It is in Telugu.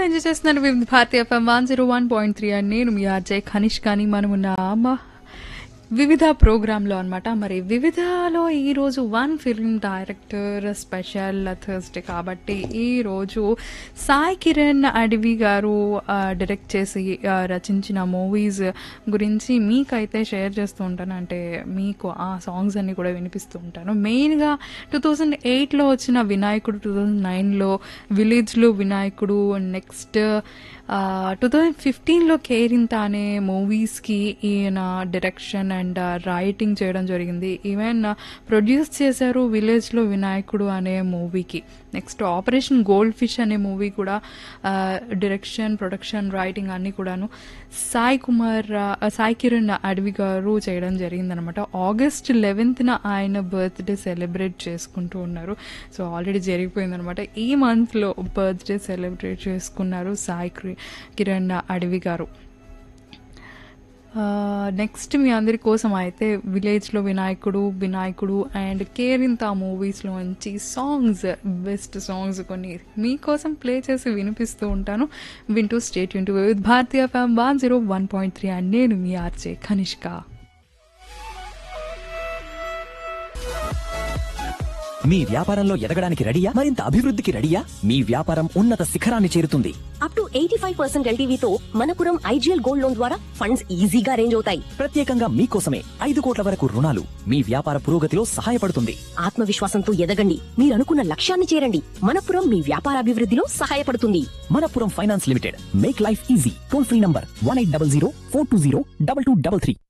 ఎంజాయ్ చేస్తున్నారు Vividh Bharatiya FM one zero one point three అని నేను మీ ఆర్జే ఖనిష్ కానీ మనం ఉన్న అమ్మ వివిధ ప్రోగ్రాంలో అనమాట మరి వివిధలో ఈరోజు one film director special Thursday కాబట్టి ఈరోజు సాయి కిరణ్ అడవి గారు ఆ, డైరెక్ట్ చేసి ఆ, రచించిన మూవీస్ గురించి మీకైతే షేర్ చేస్తూ ఉంటాను అంటే మీకు ఆ సాంగ్స్ అన్ని కూడా వినిపిస్తూ ఉంటాను మెయిన్గా టూ థౌజండ్ ఎయిట్లో వచ్చిన వినాయకుడు టూ థౌజండ్ నైన్లో విలేజ్లో వినాయకుడు నెక్స్ట్ టూ థౌజండ్ ఫిఫ్టీన్లో కేరింత అనే మూవీస్కి ఈయన డైరెక్షన్ అండ్ రైటింగ్ చేయడం జరిగింది ఈవెన్ ప్రొడ్యూస్ చేశారు విలేజ్లో వినాయకుడు అనే మూవీకి నెక్స్ట్ ఆపరేషన్ గోల్డ్ ఫిష్ అనే మూవీ కూడా డైరెక్షన్ ప్రొడక్షన్ రైటింగ్ అన్నీ కూడాను సాయి కుమార్ ఆ, సాయి కిరణ్ అడవి గారు చేయడం జరిగిందనమాట ఆగస్ట్ లెవెన్త్న ఆయన బర్త్డే సెలబ్రేట్ చేసుకుంటూ ఉన్నారు సో ఆల్రెడీ జరిగిపోయిందనమాట ఈ మంత్లో బర్త్డే సెలబ్రేట్ చేసుకున్నారు సాయి కి- కిరణ్ అడవి గారు నెక్స్ట్ మీ అందరి కోసం అయితే విలేజ్లో వినాయకుడు వినాయకుడు అండ్ కేరింత మూవీస్లో మంచి సాంగ్స్ బెస్ట్ సాంగ్స్ కొన్ని మీకోసం ప్లే చేసి వినిపిస్తూ ఉంటాను వింటూ స్టేట్ వింటూ with Bharatiya FM one zero one point three and నేను మీ ఆర్జే కనిష్క మీ వ్యాపారంలో ఎదగడానికి రెడీయా మరింత అభివృద్ధికి రెడీయా మీ వ్యాపారం ఉన్నత శిఖరాన్ని చేరుతుంది up to eighty five percent ఎల్టీవీతో మనపురం ఐజీఎల్ గోల్డ్ లోన్ ద్వారా ఫండ్స్ ఈజీగా అరేంజ్ అవుతాయి ప్రత్యేకంగా మీకోసమే ఐదు కోట్ల వరకు రుణాలు మీ వ్యాపార పురోగతిలో సహాయపడుతుంది ఆత్మవిశ్వాసంతో ఎదగండి మీరు అనుకున్న లక్ష్యాన్ని చేరండి మనపురం మీ వ్యాపారాభివృద్ధిలో సహాయపడుతుంది Manappuram finance limited make life easy toll free number one eight double zero four two zero double two double three